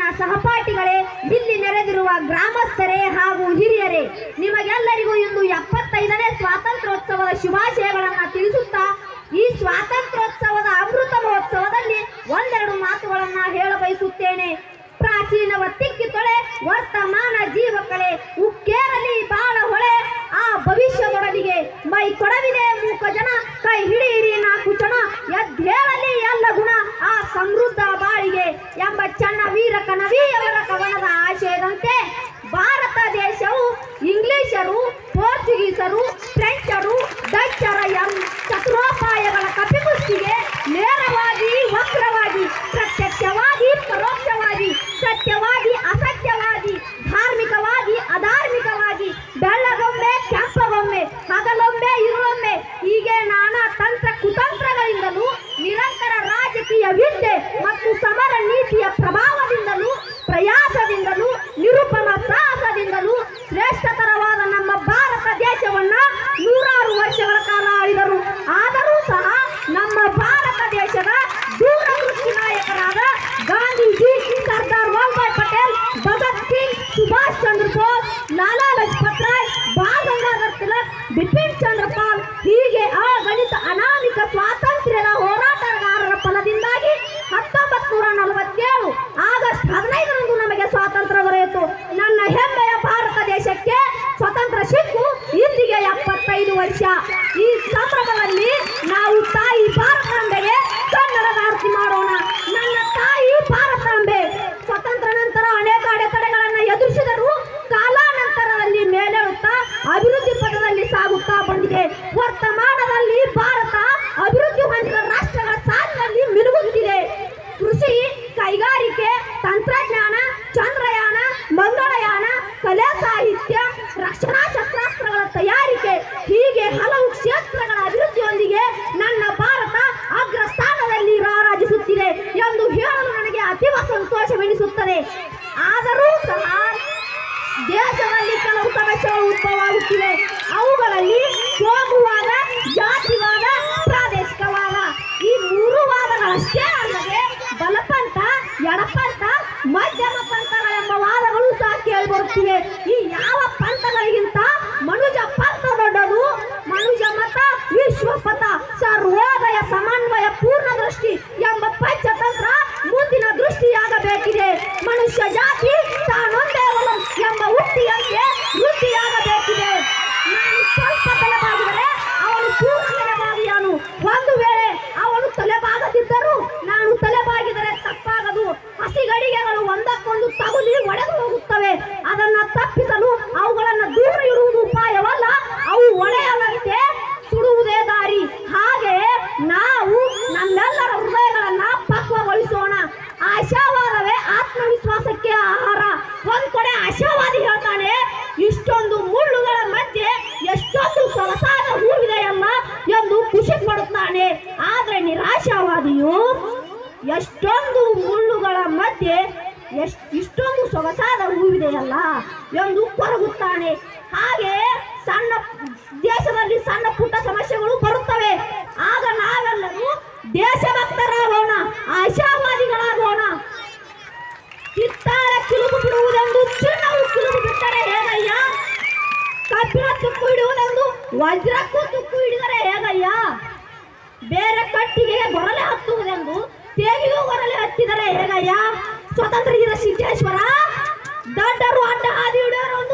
ಸಹಪಾಠಿಗಳೇ ಇಲ್ಲಿ ನೆರೆದಿರುವ ಗ್ರಾಮಸ್ಥರೇ ಹಾಗೂ ಹಿರಿಯರೇ ನಿಮಗೆಲ್ಲರಿಗೂ ಇಂದು ಎಪ್ಪತ್ತೈದನೇ ಸ್ವಾತಂತ್ರ್ಯೋತ್ಸವದ ಶುಭಾಶಯಗಳನ್ನು ತಿಳಿಸುತ್ತಾ ಈ ಸ್ವಾತಂತ್ರ್ಯೋತ್ಸವದ ಅಮೃತ ಮಹೋತ್ಸವದಲ್ಲಿ ಒಂದೆರಡು ಮಾತುಗಳನ್ನು ಹೇಳ ಬಯಸುತ್ತೇನೆ ಪ್ರಾಚೀನವ ತಿಕ್ಕಿ ತೊಳೆ ವರ್ತಮಾನ ಜೀವಕಳೆ ಉಕ್ಕೇರಲಿ ಬಾಳ ಹೊಳೆ ಆ ಭವಿಷ್ಯದೊಡಲಿಗೆ ಮೈ ಕೊಡವಿದೆ ಮೂಕ ಜನ ಕೈ ಹಿಡಿಯಿರಿ ನಾಲ್ಕು ಜನ ಎದ್ದೇಳಲಿ ಎಲ್ಲ ಗುಣ ಆ ಸಮೃದ್ಧ ಬಾಳಿಗೆ ಎಂಬ ಚನ್ನ ವೀರ ಕನವಿಯವರ ಕವನದ ಆಶಯದಂತೆ ಭಾರತ ದೇಶವು ಇಂಗ್ಲಿಷರು ಪೋರ್ಚುಗೀಸರು ಫ್ರೆಂಚರು ಡಚ್ಚರ ಎಂ ಚತುರೋಪಾಯಗಳ ಕಪಿಮುಷ್ಟಿಗೆ ನೇರವಾಗಿ ವಕ್ರವಾಗಿ ಪ್ರತ್ಯಕ್ಷವಾಗಿ ಪರೋಕ್ಷವಾಗಿ ಸತ್ಯವಾಗಿ ಅಸತ್ಯವಾಗಿ ಧಾರ್ಮಿಕವಾಗಿ ಅಧಾರ್ಮಿಕವಾಗಿ ಬೆಳ್ಳಗೊಮ್ಮೆ ಕೆಂಪಗೊಮ್ಮೆ ಹಗಲೊಮ್ಮೆ ಇರುಳೊಮ್ಮೆ ಹೀಗೆ ನಾನಾ ತಂತ್ರ ಕುತಂತ್ರಗಳಿಂದಲೂ ನಿರಂತರ ರಾಜಕೀಯ ವಿದ್ಯೆ ಮತ್ತು ಸಮರ ನೀತಿಯ ಪ್ರಭಾವದಿಂದಲೂ ಪ್ರಯಾಸದಿಂದಲೂ ನಿರುಪಮ ಸಾಹಸದಿಂದಲೂ ಶ್ರೇಷ್ಠತರವಾದ ನಮ್ಮ ಭಾರತ ದೇಶವನ್ನ ನೂರಾರು ವರ್ಷಗಳ ಕಾಲ ಆಳಿದರು ಆದರೂ ಸಹ ನಮ್ಮ ಭಾರತ ದೇಶದ ದೂರದೃಷ್ಟಿ ನಾಯಕರಾದ ಗಾಂಧೀಜಿ ಸರ್ದಾರ್ ವಲ್ಲಭಾಯ್ ಪಟೇಲ್ ಭಗತ್ ಸಿಂಗ್ ಸುಭಾಷ್ ಚಂದ್ರ ಬೋಸ್ ಲಾಲಾ ಲಜಪತ್ ರಾಯ್ ಬಾಲ್ ಗಂಗಾಧರ್ ತಿಲಕ್ ಬಿಪಿನ್ ಚಂದ್ರ ಪಾಲ್ ಹೀಗೆ ಅಗಣಿತ ಅನಾಮಿಕ ಸ್ವಾತಂತ್ರ್ಯದ ಹೋರಾಟಗಾರರ ಫಲದಿಂದಾಗಿ ಹತ್ತೊಂಬತ್ತು ನೂರ ನಲವತ್ತೇಳು ಆಗಸ್ಟ್ ಹದಿನೈದರಂದು ನಮಗೆ ಸ್ವಾತಂತ್ರ್ಯ ದೊರೆಯಿತು ನನ್ನ ಹೆಮ್ಮೆಯ ಭಾರತ ದೇಶಕ್ಕೆ ಸ್ವತಂತ್ರ ಸಿಕ್ಕು ಇಂದಿಗೆ ಎಪ್ಪತ್ತೈದು ವರ್ಷ ಈ ಸಂಭ್ರಮದಲ್ಲಿ ನಾವು ತಾಯಿ ಭಾರತಾಂಬೆಗೆ ಕನ್ನಡದ ಆರತಿ ಮಾಡೋಣ ನನ್ನ ತಾಯಿ ಭಾರತಾಂಬೆ ಸ್ವತಂತ್ರ ನಂತರ ಅನೇಕ ಅಡೆತಡೆಗಳನ್ನು ಎದುರಿಸಿದರು ಕಾಲಾನಂತರದಲ್ಲಿ ಮೇಲೇಳುತ್ತಾ ಅಭಿವೃದ್ಧಿ ಪಥದಲ್ಲಿ ಸಾಗುತ್ತಾ ಬಂದಿದೆ ವರ್ತಮಾನದಲ್ಲಿ ಭಾರತ ಅಭಿವೃದ್ಧಿ ಹೊಂದಿದ ರಾಷ್ಟ್ರಗಳ ಸಾಲಿನಲ್ಲಿ ಮಿನುಗುತ್ತಿದೆ ಕೃಷಿ ಕೈಗಾರಿಕೆ ತಂತ್ರಜ್ಞಾನ ಚಂದ್ರಯಾನ ಮಂಗಳಯಾನ ಕಲೆ ಸಾಹಿತ್ಯ ರಕ್ಷಣಾ ಶಸ್ತ್ರಾಸ್ತ್ರಗಳ ತಯಾರಿಕೆ ಹೀಗೆ ಹಲವು ಕ್ಷೇತ್ರಗಳ ಅಭಿವೃದ್ಧಿಯೊಂದಿಗೆ ನನ್ನ ಭಾರತ ಅಗ್ರ ಸ್ಥಾನದಲ್ಲಿ ರಾರಾಜಿಸುತ್ತಿದೆ ಎಂದು ಹೇಳಲು ನನಗೆ ಅತೀವ ಸಂತೋಷವೆನಿಸುತ್ತದೆ ಆದರೂ ಸಹ ದೇಶದಲ್ಲಿ ಕೆಲವು ಸಮಸ್ಯೆಗಳು ಉದ್ಭವವಾಗುತ್ತಿವೆ ಅವುಗಳಲ್ಲಿ ಕೋಮುವಾದ ಜಾತಿವಾದ ಪ್ರಾದೇಶಿಕವಾದ ಈ ಮೂರು ವಾದಗಳಷ್ಟೇ ಅಲ್ಲದೆ ಬಲಪಂಥ ಎಡಪಂಥ ಮಧ್ಯಮ ಪಂಥಗಳೆಂಬ ವಾದಗಳು ಸಹ ಕೇಳಿಬರುತ್ತಿವೆ ಈ ಯಾವ ಪಂಥಗಳಿಗಿಂತ ಮನುಜ ಪಂಥ ದೊಡ್ಡದು ಮನುಜ ಮತ ವಿಶ್ವಪಥ ಸರ್ವೋದಯ ಸಮನ್ವಯ ಪೂರ್ಣ ದೃಷ್ಟಿ ಎಂಬ ಪಂಚತಂತ್ರ ಮುಂದಿನ ದೃಷ್ಟಿಯಾಗಬೇಕಿದೆ ಮನುಷ್ಯ ಜಾತಿ ತಾನೊಂದೇ ಒಲಂ ಎಂಬ ಉಕ್ತಿಯಂತೆ ವೃದ್ಧಿಯಾಗಬೇಕಿದೆ ನಾನು ಸ್ವಲ್ಪ ತಲೆಬಾಗಿದರೆ ಅವನು ಪೂರ್ಣ ತಲೆಬಾಗಿಯಾನು ಒಂದು ವೇಳೆ ಅವನು ತಲೆಬಾಗದಿದ್ದರೂ ನಾನು ತಲೆಬಾಗಿದರೆ ತಪ್ಪಾಗದು ಹಸಿಗಡಿಗೆಗಳು ಒಂದಕ್ಕೊಂದು ತಗುಲಿ ಒಡೆದು ಹೋಗುತ್ತವೆ ಅದನ್ನ ತಪ್ಪಿಸಲು ಅವುಗಳನ್ನು ದೂರ ಇಡುವುದು ಉಪಾಯವಲ್ಲ ಅವು ಒಡೆಯದಂತೆ ಸುಡುವುದೇ ದಾರಿ ಹಾಗೆಯೇ ನಾವು ನಮ್ಮೆಲ್ಲರ ಹೃದಯಗಳನ್ನ ಪಕ್ವಗೊಳಿಸೋಣ ಆಶಾವಾದವೇ ಆತ್ಮವಿಶ್ವಾಸಕ್ಕೆ ಆಹಾರ ಒಂದ್ ಕಡೆ ಆಶಾವಾದಿ ಹೇಳ್ತಾನೆ ಇಷ್ಟೊಂದು ಮುಳ್ಳುಗಳ ಮಧ್ಯೆ ಎಷ್ಟೊಂದು ಸೊಗಸಾದ ಹೂವಿದೆಯಲ್ಲ ಎಂದು ಖುಷಿ ಪಡುತ್ತಾನೆ ಆದ್ರೆ ನಿರಾಶಾವಾದಿಯು ಎಷ್ಟೊಂದು ಮುಳ್ಳುಗಳ ಮಧ್ಯೆ ಎಷ್ಟ್ ಇಷ್ಟೊಂದು ಸೊಗಸಾದ ಹೂವಿದೆಯಲ್ಲ ಎಂದು ಕೊರಗುತ್ತಾನೆ ಹಾಗೆ ಸಣ್ಣ ದೇಶದಲ್ಲಿ ಸಣ್ಣ ಪುಟ್ಟ ಸಮಸ್ಯೆಗಳು ಬರುತ್ತವೆ ಆಗ ನಾವೆಲ್ಲರೂ ದೇಶಭಕ್ತರಾಗೋಣ ಆಶಾವಾದಿಗಳಾಗೋಣ ಕಿತ್ತಾರ ಕಿಲುಬು ಬಿಡುವುದೆಂದು ಚಿನ್ನವು ಕಿಲುಬು ಬಿಟ್ಟರೆ ಹೇಗಯ್ಯ ಕಬ್ಬಿಣ ತುಕ್ಕು ಹಿಡಿಯುವುದೆಂದು ವಜ್ರಕ್ಕೂ ತುಕ್ಕು ಹಿಡಿದರೆ ಹೇಗಯ್ಯ ಬೇರೆ ಕಟ್ಟಿಗೆ ಗೊರಲೆ ಹತ್ತುವುದೆಂದು ತೇಗಿಗೂ ಗೊರಲೆ ಹತ್ತಿದರೆ ಹೇಗಯ್ಯ ಸ್ವತಂತ್ರ ಇರ ಸಿದ್ದೇಶ್ವರ ದಡ್ಡರು ಅಡ್ಡ ಹಾದಿ ಹಿಡಿಯೋರು